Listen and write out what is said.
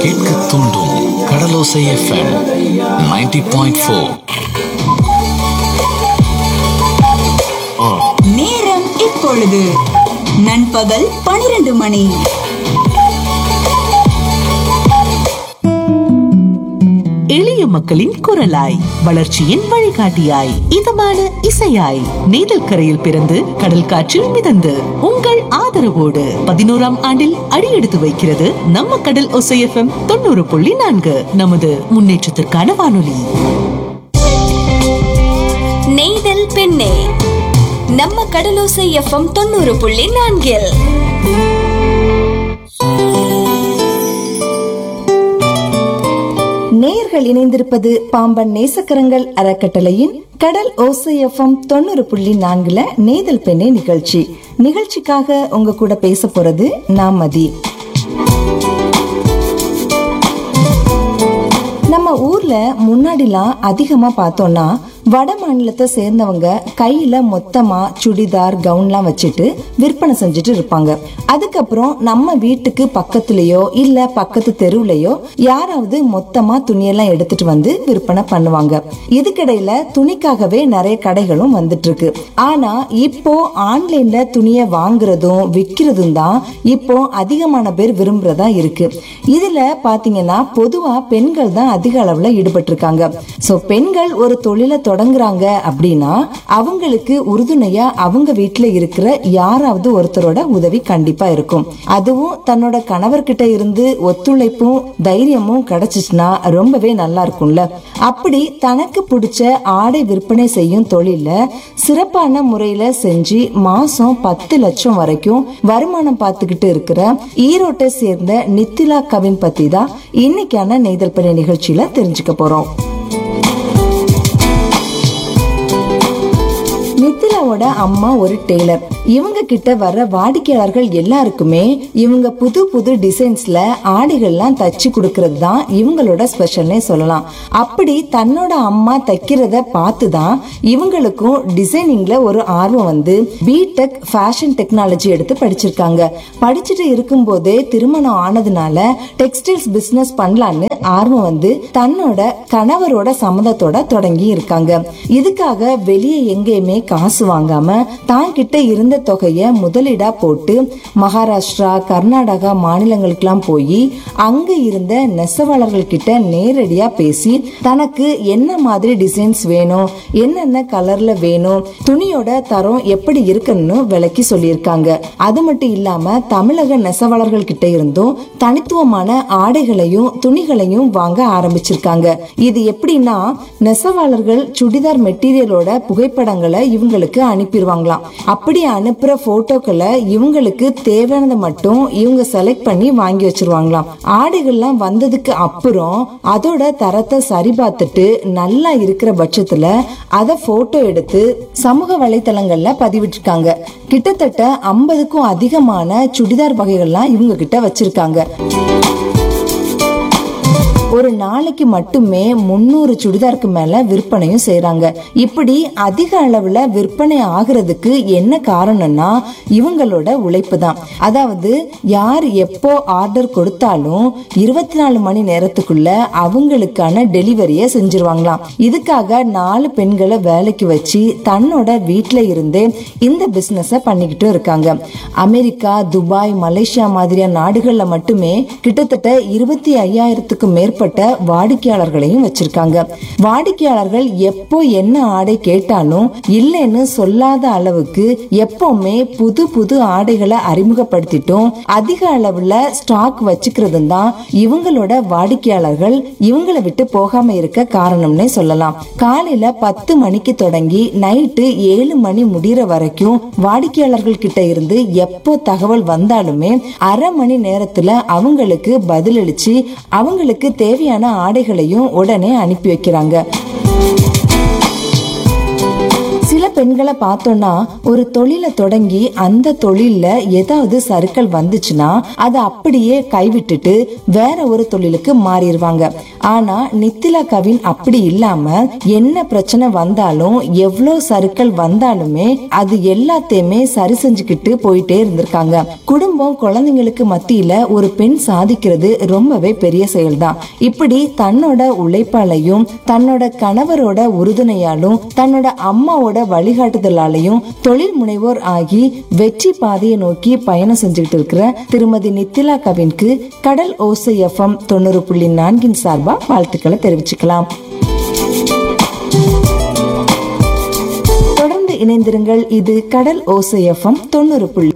கேட்க தூண்டும் கடலோசை FM 90.4 point four நேரம் இப்பொழுது நண்பகல் பனிரெண்டு மணி எளிய மக்களின் குரலாய் வளர்ச்சியின் வழிகாட்டியாய் இதமான இசையாய் நீதல் கரையில் பிறந்து கடல் காற்றில் மிதந்து உங்கள் ஆதரவோடு பதினோராம் ஆண்டில் அடியெடுத்து வைக்கிறது நம்ம கடல் ஒசைஎஃப்எம் தொண்ணூறு புள்ளி நான்கு நமது முன்னேற்றத்திற்கான வானொலி நெய்தல் பெண்ணே நம்ம கடலோசை எஃப்எம் தொண்ணூறு புள்ளி நான்கில் நேயர்கள் இணைந்திருப்பது பாம்பன் நேசக்கரங்கள் அறக்கட்டளையின் கடல் ஓசை எஃப்எம் தொண்ணூறு புள்ளி நான்குல நேதல் பெண்ணே நிகழ்ச்சி நிகழ்ச்சிக்காக உங்க கூட பேச போறது நான் மதி நம்ம ஊர்ல முன்னாடிலாம் அதிகமா பார்த்தோம்னா வட மாநிலத்தை சேர்ந்தவங்க கையில மொத்தமா சுடிதார் கவுன்லாம் வச்சுட்டு விற்பனை செஞ்சுட்டு இருப்பாங்க அதுக்கப்புறம் நம்ம வீட்டுக்கு பக்கத்துலயோ இல்ல பக்கத்து தெருவுலயோ யாராவது மொத்தமா துணியெல்லாம் எடுத்துட்டு வந்து விற்பனை பண்ணுவாங்க இதுக்கிடையில துணிக்காகவே நிறைய கடைகளும் வந்துட்டு இருக்கு ஆனா இப்போ ஆன்லைன்ல துணியை வாங்குறதும் விற்கிறதும் தான் இப்போ அதிகமான பேர் விரும்புறதா இருக்கு இதுல பாத்தீங்கன்னா பொதுவா பெண்கள் தான் அதிக அளவுல ஈடுபட்டு இருக்காங்க சோ பெண்கள் ஒரு தொழிலை தொடங்குறாங்க அப்படின்னா அவங்களுக்கு உறுதுணையா அவங்க வீட்டுல இருக்கிற யாராவது ஒருத்தரோட உதவி கண்டிப்பா இருக்கும் அதுவும் தன்னோட கணவர்கிட்ட இருந்து ஒத்துழைப்பும் தைரியமும் கிடைச்சிச்சுன்னா ரொம்பவே நல்லா இருக்கும்ல அப்படி தனக்கு பிடிச்ச ஆடை விற்பனை செய்யும் தொழில சிறப்பான முறையில செஞ்சு மாசம் பத்து லட்சம் வரைக்கும் வருமானம் பார்த்துக்கிட்டு இருக்கிற ஈரோட்டை சேர்ந்த நித்திலா கவின் பத்தி தான் இன்னைக்கான நெய்தல் பணி நிகழ்ச்சியில தெரிஞ்சுக்க போறோம் நித்திலாவோட அம்மா ஒரு டெய்லர் இவங்க கிட்ட வர்ற வாடிக்கையாளர்கள் எல்லாருக்குமே இவங்க புது புது டிசைன்ஸ்ல ஆடைகள்லாம் தச்சு கொடுக்கறது தான் இவங்களோட ஸ்பெஷல்னே சொல்லலாம் அப்படி தன்னோட அம்மா தைக்கிறத பார்த்து தான் இவங்களுக்கும் டிசைனிங்ல ஒரு ஆர்வம் வந்து பிடெக் ஃபேஷன் டெக்னாலஜி எடுத்து படிச்சிருக்காங்க படிச்சுட்டு இருக்கும்போதே திருமணம் ஆனதுனால டெக்ஸ்டைல்ஸ் பிசினஸ் பண்ணலான்னு ஆர்வம் வந்து தன்னோட கணவரோட சம்மதத்தோட தொடங்கி இருக்காங்க இதுக்காக வெளியே எங்கேயுமே காசு வாங்காம தான் கிட்ட இருந்த தொகைய முதலீடா போட்டு மகாராஷ்டிரா கர்நாடகா மாநிலங்களுக்கெல்லாம் போய் அங்க இருந்த நெசவாளர்கள் கிட்ட நேரடியா பேசி தனக்கு என்ன மாதிரி டிசைன்ஸ் வேணும் என்னென்ன கலர்ல வேணும் துணியோட தரம் எப்படி இருக்குன்னு விளக்கி சொல்லியிருக்காங்க அது மட்டும் இல்லாம தமிழக நெசவாளர்கள் கிட்ட இருந்தும் தனித்துவமான ஆடைகளையும் துணிகளையும் வாங்க ஆரம்பிச்சிருக்காங்க இது எப்படின்னா நெசவாளர்கள் சுடிதார் மெட்டீரியலோட புகைப்படங்களை இவங்களுக்கு அனுப்பிடுவாங்களாம் அப்படி அனுப்புற போட்டோக்களை இவங்களுக்கு தேவையானதை மட்டும் இவங்க செலக்ட் பண்ணி வாங்கி வச்சிருவாங்களாம் ஆடைகள்லாம் வந்ததுக்கு அப்புறம் அதோட தரத்தை சரி பார்த்துட்டு நல்லா இருக்கிற பட்சத்துல அதை போட்டோ எடுத்து சமூக வலைத்தளங்கள்ல பதிவிட்டிருக்காங்க கிட்டத்தட்ட ஐம்பதுக்கும் அதிகமான சுடிதார் வகைகள்லாம் இவங்க கிட்ட வச்சிருக்காங்க ஒரு நாளைக்கு மட்டுமே முன்னூறு சுடிதாருக்கு மேல விற்பனையும் செய்றாங்க இப்படி அதிக அளவுல விற்பனை ஆகுறதுக்கு என்ன காரணம்னா இவங்களோட உழைப்பு தான் அதாவது யார் எப்போ ஆர்டர் கொடுத்தாலும் இருபத்தி நாலு மணி நேரத்துக்குள்ள அவங்களுக்கான டெலிவரியை செஞ்சிருவாங்களாம் இதுக்காக நாலு பெண்களை வேலைக்கு வச்சு தன்னோட வீட்டுல இருந்தே இந்த பிசினஸ பண்ணிக்கிட்டு இருக்காங்க அமெரிக்கா துபாய் மலேசியா மாதிரியான நாடுகள்ல மட்டுமே கிட்டத்தட்ட இருபத்தி ஐயாயிரத்துக்கும் மேற்பட்ட வாடிக்கையாளர்களையும் வச்சிருக்காங்க வாடிக்கையாளர்கள் எப்போ என்ன ஆடை கேட்டாலும் இல்லைன்னு சொல்லாத அளவுக்கு எப்பவுமே புது புது ஆடைகளை அறிமுகப்படுத்திட்டும் அதிக அளவுல ஸ்டாக் வச்சுக்கிறது தான் இவங்களோட வாடிக்கையாளர்கள் இவங்களை விட்டு போகாம இருக்க காரணம்னே சொல்லலாம் காலையில பத்து மணிக்கு தொடங்கி நைட்டு ஏழு மணி முடிகிற வரைக்கும் வாடிக்கையாளர்கள் கிட்ட இருந்து எப்போ தகவல் வந்தாலுமே அரை மணி நேரத்துல அவங்களுக்கு பதிலளிச்சு அவங்களுக்கு தேவையான ஆடைகளையும் உடனே அனுப்பி வைக்கிறாங்க சில பெண்களை பார்த்தோம்னா ஒரு தொழிலை தொடங்கி அந்த தொழில்ல ஏதாவது சறுக்கல் வந்துச்சுன்னா அதை அப்படியே கைவிட்டுட்டு வேற ஒரு தொழிலுக்கு மாறிடுவாங்க ஆனா நித்திலா கவின் அப்படி இல்லாம என்ன பிரச்சனை வந்தாலும் எவ்வளவு சறுக்கல் வந்தாலுமே அது எல்லாத்தையுமே சரி செஞ்சுக்கிட்டு போயிட்டே இருந்திருக்காங்க குடும்பம் குழந்தைங்களுக்கு மத்தியில ஒரு பெண் சாதிக்கிறது ரொம்பவே பெரிய செயல்தான் இப்படி தன்னோட உழைப்பாலையும் தன்னோட கணவரோட உறுதுணையாலும் தன்னோட அம்மாவோட வழிகாட்டுதலாலையும் தொழில் முனைவோர் ஆகி வெற்றி பாதையை நோக்கி பயணம் செஞ்சுக்கிட்டு இருக்கிற திருமதி நித்திலா கவின்க்கு கடல் ஓசை எஃப்எம் தொண்ணூறு புள்ளி நான்கின் சார்பா வாழ்த்துக்களை தெரிவிச்சுக்கலாம் தொடர்ந்து இணைந்திருங்கள் இது கடல் ஓசை எஃப்எம் தொண்ணூறு புள்ளி